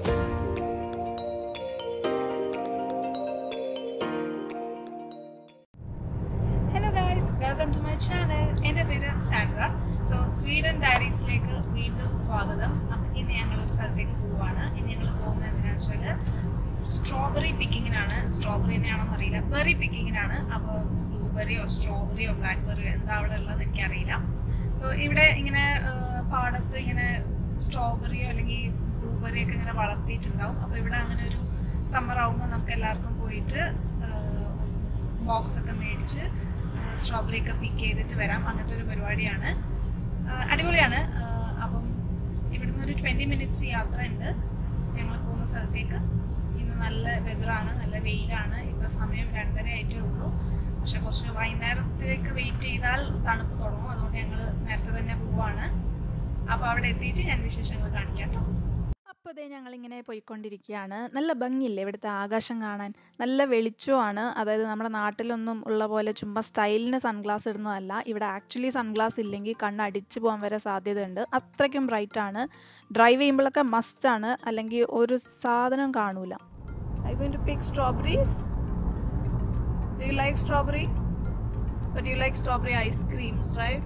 Hello guys welcome to my channel എൻ്റെ പേര് Sandra so Sweden ഡയറീസിലേക്ക് വീണ്ടും സ്വാഗതം അപ്പം ഇന്ന് ഞങ്ങൾ ഒരു സ്ഥലത്തേക്ക് പോവുകയാണ് ഇനി ഞങ്ങൾ പോകുന്നത് എന്തിനാണെന്ന് വെച്ചാൽ സ്ട്രോബെറി പിക്കിങ്ങിനാണ് സ്ട്രോബെറി തന്നെയാണെന്ന് അറിയില്ല ബെറി പിക്കിങ്ങിനാണ് അപ്പോൾ ബ്ലൂബെറിയോ സ്ട്രോബെറിയോ ബ്ലാക്ക്ബെറിയോ എന്താ അവിടെ ഉള്ളത് എനിക്കറിയില്ല സോ ഇവിടെ ഇങ്ങനെ ആ, പാടത്ത് ഇങ്ങനെ സ്ട്രോബെറിയോ അല്ലെങ്കിൽ ബ്ലൂബെറിയോ ഒക്കെ ഇങ്ങനെ വളർത്തിയിട്ടുണ്ടാവും അപ്പോൾ ഇവിടെ അങ്ങനെ ഒരു സമ്മർ ആകുമ്പോൾ നമുക്ക് എല്ലാവർക്കും പോയിട്ട് ബോക്സ് ഒക്കെ മേടിച്ച് സ്ട്രോബെറി ഒക്കെ പിക്ക് ചെയ്തിട്ട് വരാം അങ്ങനത്തെ ഒരു പരിപാടിയാണ് ആ, അടിപൊളിയാണ് ആ, അപ്പം ഇവിടുന്ന് ഒരു ട്വൻറ്റി മിനിറ്റ്സ് യാത്ര ഉണ്ട് ഞങ്ങൾ പോകുന്ന സ്ഥലത്തേക്ക് ഇന്ന് നല്ല വെതറാണ് നല്ല വെയിലാണ് ഇപ്പോൾ സമയം രണ്ടര ആയിട്ടേ ഉള്ളൂ പക്ഷെ കുറച്ച് വൈകുന്നേരത്തേക്ക് വെയിറ്റ് ചെയ്താൽ തണുപ്പ് തുടങ്ങും അതുകൊണ്ട് ഞങ്ങൾ നേരത്തെ തന്നെ പോവാണ് അപ്പോൾ അവിടെ എത്തിയിട്ട് ഞാൻ വിശേഷങ്ങൾ കാണിക്കാം കേട്ടോ അപ്പോൾ ഇതേ ഞങ്ങളിങ്ങനെ പോയിക്കൊണ്ടിരിക്കുകയാണ് നല്ല ഭംഗിയില്ലേ ഇവിടുത്തെ ആകാശം കാണാൻ നല്ല വെളിച്ചമാണ് അതായത് നമ്മുടെ നാട്ടിലൊന്നും ഉള്ള പോലെ ചുമ്മാ സ്റ്റൈലിന് സൺഗ്ലാസ് ഇടുന്നതല്ല ഇവിടെ ആക്ച്വലി സൺഗ്ലാസ് ഇല്ലെങ്കിൽ കണ്ണ് അടിച്ചു പോകാൻ വരെ സാധ്യതയുണ്ട് അത്രയ്ക്കും ബ്രൈറ്റ് ആണ് ഡ്രൈവ് ചെയ്യുമ്പോഴൊക്കെ മസ്റ്റ് ആണ് അല്ലെങ്കിൽ ഒരു സാധനം കാണൂല Are you going to pick strawberries? Do you like strawberry? But you like strawberry ice creams, right?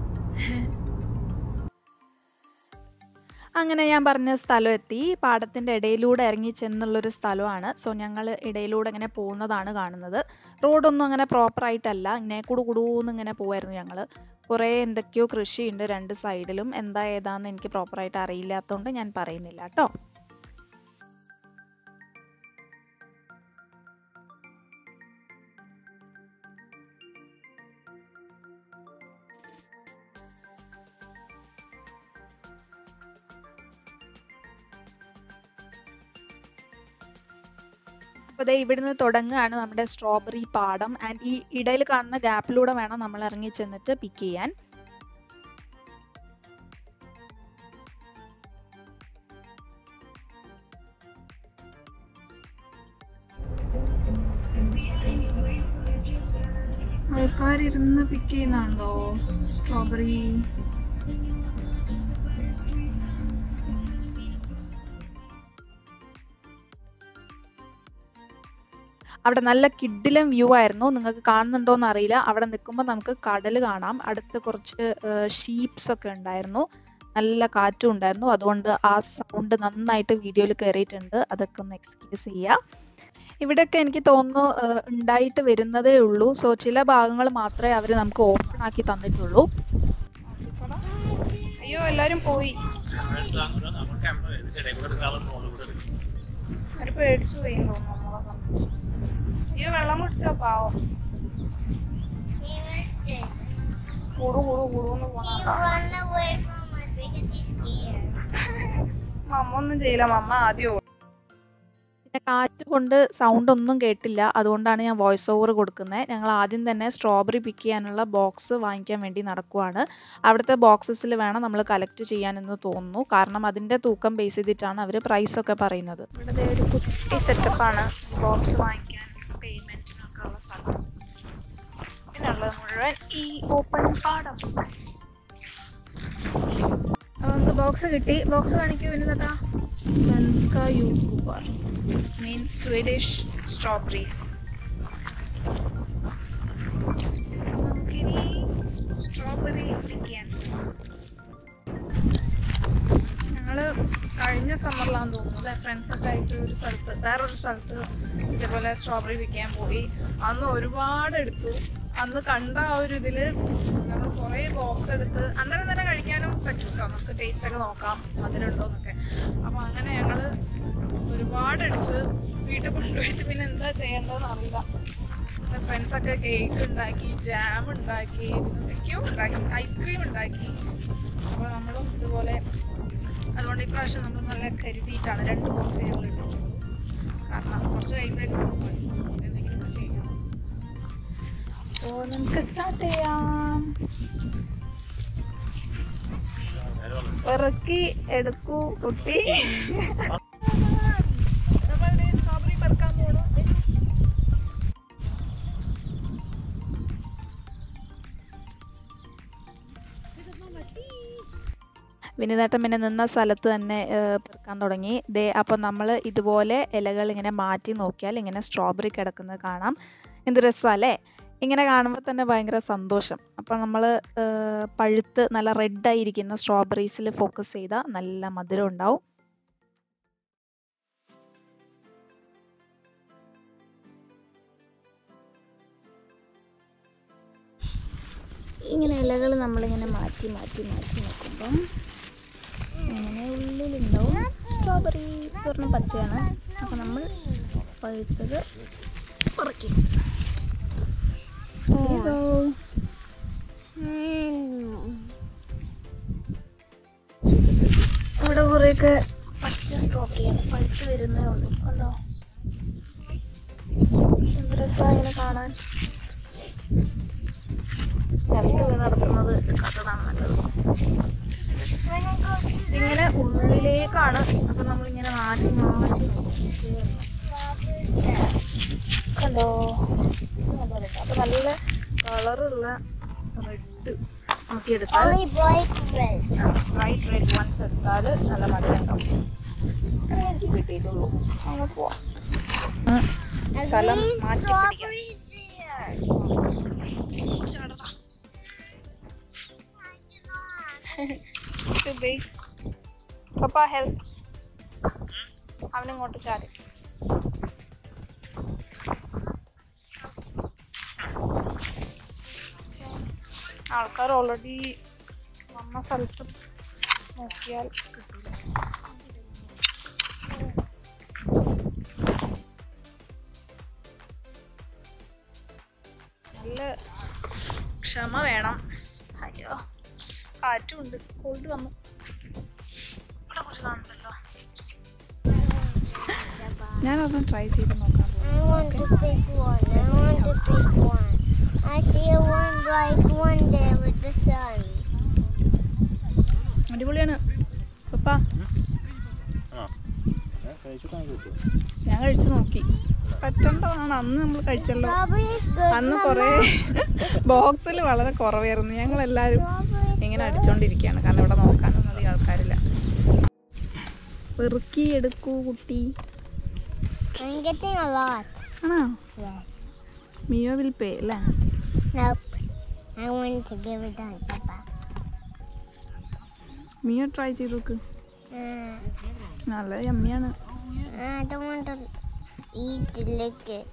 അങ്ങനെ ഞാൻ പറഞ്ഞ സ്ഥലം എത്തി പാടത്തിൻ്റെ ഇടയിലൂടെ ഇറങ്ങി ചെന്നുള്ളൊരു സ്ഥലമാണ് സോ ഞങ്ങൾ ഇടയിലൂടെ ഇങ്ങനെ പോകുന്നതാണ് കാണുന്നത് റോഡൊന്നും അങ്ങനെ പ്രോപ്പറായിട്ടല്ല ഇങ്ങനെ കുടുകുടൂന്ന് ഇങ്ങനെ പോവായിരുന്നു ഞങ്ങൾ കുറേ എന്തൊക്കെയോ കൃഷിയുണ്ട് രണ്ട് സൈഡിലും എന്താ ഏതാന്ന് എനിക്ക് പ്രോപ്പറായിട്ട് അറിയില്ലാത്തതുകൊണ്ട് ഞാൻ പറയുന്നില്ല കേട്ടോ അപ്പോൾ ദേ ഇവിടുന്ന് തുടങ്ങുകയാണ് നമ്മുടെ സ്ട്രോബെറി പാടം ആൻഡ് ഈ ഇടയിൽ കാണുന്ന ഗ്യാപ്പിലൂടെ വേണം നമ്മൾ ഇറങ്ങി ചെന്നിട്ട് പിക്ക് ചെയ്യാൻ ആൾക്കാരിരുന്ന് പിക്ക് ചെയ്യുന്നുണ്ടോ സ്ട്രോബെറി അവിടെ നല്ല കിഡിലും വ്യൂ ആയിരുന്നു നിങ്ങൾക്ക് കാണുന്നുണ്ടോ എന്ന് അറിയില്ല അവിടെ നിൽക്കുമ്പോൾ നമുക്ക് കടൽ കാണാം അടുത്ത് കുറച്ച് ഷീപ്സ് ഒക്കെ ഉണ്ടായിരുന്നു നല്ല കാറ്റും ഉണ്ടായിരുന്നു അതുകൊണ്ട് ആ സൗണ്ട് നന്നായിട്ട് വീഡിയോയിൽ കയറിയിട്ടുണ്ട് അതൊക്കെ ഒന്ന് എക്സ്ക്യൂസ് ചെയ്യുക ഇവിടെയൊക്കെ എനിക്ക് തോന്നുന്നു ഏഹ്, ഉണ്ടായിട്ട് വരുന്നതേ ഉള്ളൂ സോ ചില ഭാഗങ്ങൾ മാത്രമേ അവർ നമുക്ക് ഓപ്പൺ ആക്കി തന്നിട്ടുള്ളൂ അയ്യോ എല്ലാരും പോയി അവര് പേടിച്ചു പോയി എന്ന് തോന്നുന്നു നമ്മളെ കണ്ടിട്ട്. അയ്യോ വെള്ളം കുടിച്ചോ പാവം He missed it. കൂടു കൂടു കൂടുന്ന് പോണ He run away from us because he's scared. മമ്മ ഒന്നും ചെയ്യില്ല മമ്മ ആദ്യം ഓടി. പിന്നെ കാറ്റ് കൊണ്ട് സൗണ്ട് ഒന്നും കേട്ടില്ല അതുകൊണ്ടാണ് ഞാൻ വോയിസ് ഓവർ കൊടുക്കുന്നത് ഞങ്ങൾ ആദ്യം തന്നെ സ്ട്രോബെറി പിക്ക് ചെയ്യാനുള്ള ബോക്സ് വാങ്ങിക്കാൻ വേണ്ടി നടക്കുവാണ് അവിടുത്തെ ബോക്സസിൽ വേണം നമ്മൾ കളക്ട് ചെയ്യാനെന്ന് തോന്നുന്നു കാരണം അതിൻ്റെ തൂക്കം ബേസ് ചെയ്തിട്ടാണ് അവർ പ്രൈസ് ഒക്കെ പറയുന്നത് ഇവിടെ ദേ ഒരു കുട്ടി സെറ്റപ്പാണ് ബോക്സ് വാങ്ങിക്കാൻ പേയ്മെന്റിനൊക്കെ ഉള്ള സ്ഥലം പിന്നുള്ളത് മുഴുവൻ ഈ ഓപ്പൺ പാടം അപ്പൊ നമുക്ക് ബോക്സ് കിട്ടി ബോക്സ് കാണിക്കൂ എന്നിട്ടാ സ്വൻസ്ക യൂട്യൂബർ മീൻസ് സ്വീഡിഷ് സ്ട്രോബെറീസ് നമുക്കിനി സ്ട്രോബെറി പിടിക്കാൻ ഞങ്ങള് കഴിഞ്ഞ സമ്മറിലാന്ന് തോന്നുന്നു ഫ്രണ്ട്സ് ഒക്കെ ആയിട്ട് ഒരു സ്ഥലത്ത് വേറൊരു സ്ഥലത്ത് ഇതേപോലെ സ്ട്രോബെറി വിൽക്കാൻ പോയി അന്ന് ഒരുപാട് എടുത്തു അന്ന് കണ്ട ആ ഒരു ഇതില് ഞങ്ങൾ കുറേ ബോക്സ് എടുത്ത് അന്നേരം തന്നെ കഴിക്കാനും പറ്റും കേട്ടോ നമുക്ക് ടേസ്റ്റ് ഒക്കെ നോക്കാം മധുരമുണ്ടോന്നൊക്കെ അപ്പൊ അങ്ങനെ ഞങ്ങള് ഒരുപാട് എടുത്ത് വീട്ടിൽ കൊണ്ടുപോയിട്ട് പിന്നെ എന്താ ചെയ്യേണ്ടതെന്ന് അറിയില്ല ഫ്രണ്ട്സ് ഒക്കെ കേക്ക് ഉണ്ടാക്കി ജാം ഉണ്ടാക്കി എന്തൊക്കെയോ ഉണ്ടാക്കി ഐസ്ക്രീം ഉണ്ടാക്കി അപ്പോൾ നമ്മളും ഇതുപോലെ അതുകൊണ്ട് ഇപ്രാവശ്യം നമ്മൾ നല്ല കരുതിയിട്ടാണ് രണ്ട് ബോക്സ് ഞങ്ങൾ ഇട്ടിട്ടുള്ളൂ കാരണം കുറച്ച് കഴിയുമ്പോഴേക്കും നമുക്ക് മടുക്കും. എന്തെങ്കിലുമൊക്കെ ചെയ്യാം സോ നമുക്ക് സ്റ്റാർട്ട് ചെയ്യാം ഇറക്കി എടുക്കൂ കുട്ടി നമ്മളുടെ സ്ട്രോബെറി പെറുക്കാൻ പോണു വിനീതേട്ടൻ പിന്നെ നിന്ന സ്ഥലത്ത് തന്നെ ഏഹ്, പെറുക്കാൻ തുടങ്ങി ദേ അപ്പോൾ നമ്മൾ ഇതുപോലെ ഇലകൾ ഇങ്ങനെ മാറ്റി നോക്കിയാൽ ഇങ്ങനെ സ്ട്രോബെറി കിടക്കുന്നത് കാണാം എന്ത് രസമല്ലേ ഇങ്ങനെ കാണുമ്പോൾ തന്നെ ഭയങ്കര സന്തോഷം അപ്പം നമ്മൾ പഴുത്ത് നല്ല റെഡായിരിക്കുന്ന സ്ട്രോബെറീസിൽ ഫോക്കസ് ചെയ്താൽ നല്ല മധുരം ഉണ്ടാവും ഇങ്ങനെ ഇലകൾ നമ്മളിങ്ങനെ മാറ്റി മാറ്റി മാറ്റി നോക്കുമ്പം ഇങ്ങനെ ഉള്ളിലുണ്ടാവും സ്ട്രോബെറി പറഞ്ഞ പച്ചയാണ് അപ്പം നമ്മൾ പഴുത്തത് പറിക്കും ഇതോ. ഇവിടെ കുറേയൊക്കെ പച്ച സ്ട്രോബെറിയാണ് പഴുത്ത് വരുന്നേ ഉള്ളൂ കണ്ടോ എന്ത് രസമാണ് ഇങ്ങനെ കാണാൻ നിലത്ത് വീണ് നടക്കുന്നത് കഥതാണ് നല്ലത് ഇതിങ്ങനെ ഉള്ളിലേക്കാണ് അപ്പൊ നമ്മളിങ്ങനെ മാറ്റി മാറ്റി കണ്ടോ അപ്പൊ നല്ല കളറുള്ള റെഡ് നമുക്ക് എടുത്താൽ Only bright red. Right red ones എടുത്താൽ നല്ല മധുരം ഉണ്ടാവും എനിക്ക് കിട്ടിയിട്ടുള്ളൂ അങ്ങോട്ട് പോവാം And സ്ഥലം green മാറ്റി പിടിക്കാം strawberries there. ചാടടാ. I cannot. സുബൈ പപ്പ ഹെൽപ്പ് അവനിങ്ങോട്ട് ചാടി ആൾക്കാർ ഓൾറെഡി വന്ന സ്ഥലത്ത് നോക്കിയാൽ കിട്ടില്ല നല്ല ക്ഷമ വേണം അയ്യോ കാറ്റും ഉണ്ട് കോൾഡ് വന്നു ഇവിടെ കുറച്ച് കാണുന്നുണ്ടല്ലോ ഞാനതൊന്ന് ട്രൈ ചെയ്ത് നോക്കാൻ I want to pick one. I want to pick one. I see a one bright one there with the sun. അടിപൊളിയാണ് പപ്പ ആ ഞാൻ കഴിച്ചിട്ടാണ് കിട്ടും ഞാൻ കഴിച്ചു നോക്കി പറ്റേണ്ടതാണ് അന്ന് നമ്മൾ കഴിച്ചല്ലോ Strawberry is good. അന്ന് കുറേ ബോക്സിൽ വളരെ കുറവായിരുന്നു ഞങ്ങൾ എല്ലാവരും Strawberry. ഇങ്ങനെ അടിച്ചോണ്ടിരിക്കുകയാണ് കാരണം ഇവിടെ നോക്കാനൊന്നും അധികം ആൾക്കാരില്ല പെറുക്കി എടുക്കൂ കുട്ടി I'm getting a lot. ആണോ Yes. മിയോ വിൽ പേ അല്ലേ Nope. I want to give it on Papa. Mio try ചെയ്ത് നോക്ക് Uh, നല്ല യമ്മിയാണ് I don't want to eat to lick it.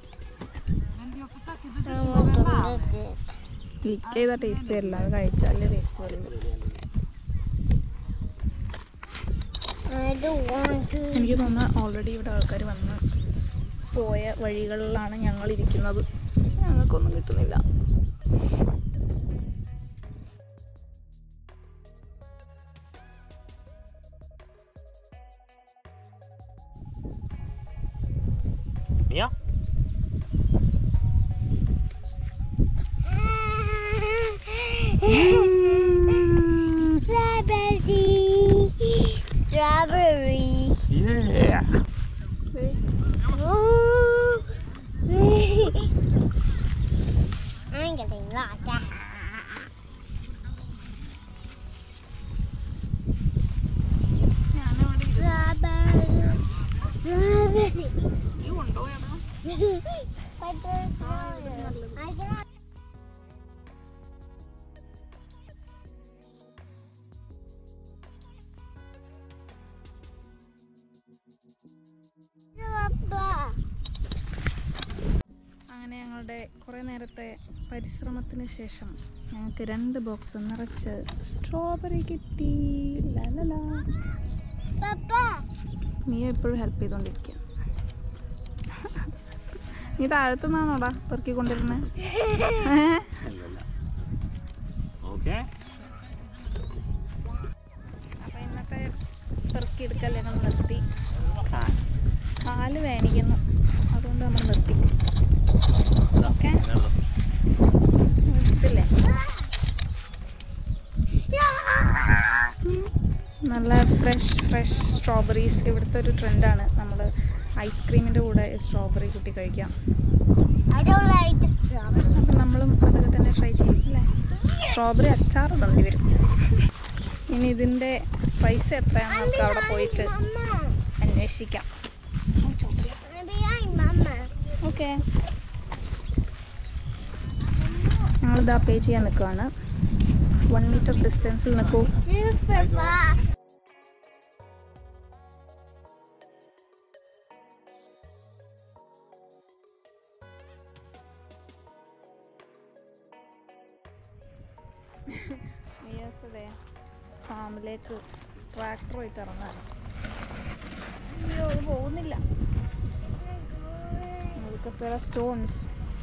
I want to lick it. ലിക്ക് ചെയ്ത taste വരില്ല അത് കഴിച്ചാലേ taste വരുള്ളൂ I don't want to. എനിക്ക് തോന്നുന്നു ഓൾറെഡി ഇവിടെ ആൾക്കാർ വന്ന് പോയ വഴികളിലാണ് ഞങ്ങൾ ഇരിക്കുന്നത് ഞങ്ങൾക്കൊന്നും കിട്ടുന്നില്ല Miya Strawberry. Strawberry. Ooh. I'm getting lost. Strawberry. Strawberry. But there's water. I cannot. Papa. അങ്ങനെ ഞങ്ങളുടെ കുറേ നേരത്തെ പരിശ്രമത്തിന് ശേഷം ഞങ്ങൾക്ക് രണ്ട് ബോക്സ് നിറച്ച് സ്ട്രോബെറി കിട്ടി ലലലാ Papa. നീ എപ്പോഴും ഹെൽപ്പ് ചെയ്തുകൊണ്ടിരിക്കുക നീ താഴത്തു നിന്നാണോടാ പെറുക്കിക്കൊണ്ടിരുന്നത് അല്ലല്ല ഓക്കെ അപ്പോൾ ഇന്നത്തെ പെറുക്കിയെടുക്കൽ ഞങ്ങൾ നിർത്തി കാ- കാല് വേനിക്കുന്നു അതുകൊണ്ട് നമ്മൾ നിർത്തി ഓക്കെ നിർത്തില്ലേ നല്ല ഫ്രഷ് ഫ്രഷ് സ്ട്രോബെറീസ് ഇവിടുത്തെ ഒരു ട്രെൻഡാണ് നമ്മൾ ഐസ്ക്രീമിൻ്റെ കൂടെ സ്ട്രോബെറി കൂട്ടി കഴിക്കാം I don't like the strawberry. അപ്പം നമ്മളും അതൊക്കെ തന്നെ ട്രൈ ചെയ്യും അല്ലേ സ്ട്രോബെറി അച്ചാർ തണ്ടി വരും ഇനി ഇതിൻ്റെ പൈസ എത്രയാണെന്ന് നമുക്ക് അവിടെ പോയിട്ട് Mama. അന്വേഷിക്കാം I'm behind Mama. ഓക്കെ ഞങ്ങളിതാ പേ ചെയ്യാൻ നിൽക്കുവാണ് വൺ മീറ്റർ ഡിസ്റ്റൻസിൽ നിൽക്കൂ Super far. നിയാസതേ ഫാമിലേക്ക് ട്രാക്ടറുമായിട്ട് ഇറങ്ങാൻ അയ്യോ അത് പോകുന്നില്ല മുഴുക്കസേര സ്റ്റോൺസ്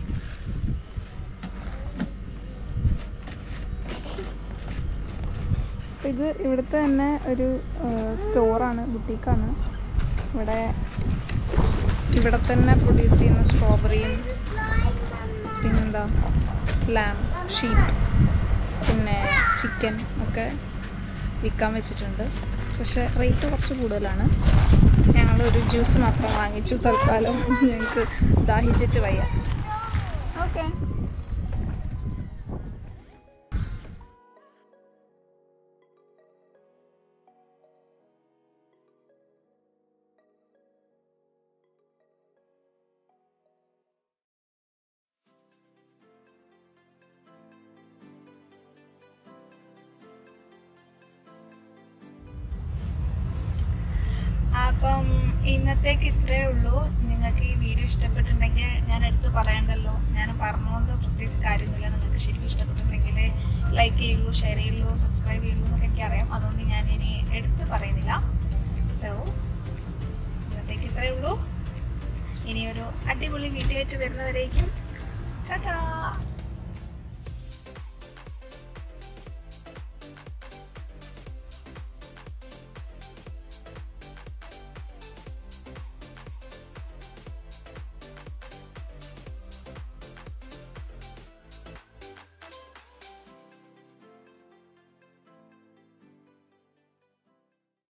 ഇത് ഇവിടുത്തെ തന്നെ ഒരു സ്റ്റോറാണ് ബുട്ടീക്കാണ് ഇവിടെ ഇവിടെ തന്നെ പ്രൊഡ്യൂസ് ചെയ്യുന്ന സ്ട്രോബെറിയും പിന്നെന്താ ലാം ഷീപ്പ് പിന്നെ ചിക്കൻ ഒക്കെ വിൽക്കാൻ വെച്ചിട്ടുണ്ട് പക്ഷേ റേറ്റ് കുറച്ച് കൂടുതലാണ് ഞങ്ങളൊരു ജ്യൂസ് മാത്രം വാങ്ങിച്ചു തൽക്കാലം ഞങ്ങൾക്ക് ദാഹിച്ചിട്ട് വയ്യ ഓക്കെ അപ്പം ഇന്നത്തേക്ക് ഇത്രയേ ഉള്ളൂ നിങ്ങൾക്ക് ഈ വീഡിയോ ഇഷ്ടപ്പെട്ടിട്ടുണ്ടെങ്കിൽ ഞാൻ എടുത്ത് പറയണ്ടല്ലോ ഞാൻ പറഞ്ഞുകൊണ്ട് പ്രത്യേകിച്ച് കാര്യമൊന്നുമില്ല നിങ്ങൾക്ക് ശരിക്കും ഇഷ്ടപ്പെട്ടിട്ടുണ്ടെങ്കിൽ ലൈക്ക് ചെയ്യുള്ളൂ ഷെയർ ചെയ്യുള്ളൂ സബ്സ്ക്രൈബ് ചെയ്യുള്ളൂ എന്നൊക്കെ എനിക്കറിയാം അതുകൊണ്ട് ഞാൻ ഇനി എടുത്ത് പറയുന്നില്ല സോ ഇന്നത്തേക്ക് ഇത്രയേ ഉള്ളൂ ഇനി ഒരു അടിപൊളി വീഡിയോ ആയിട്ട് വരുന്നവരേക്കും ടാറ്റാ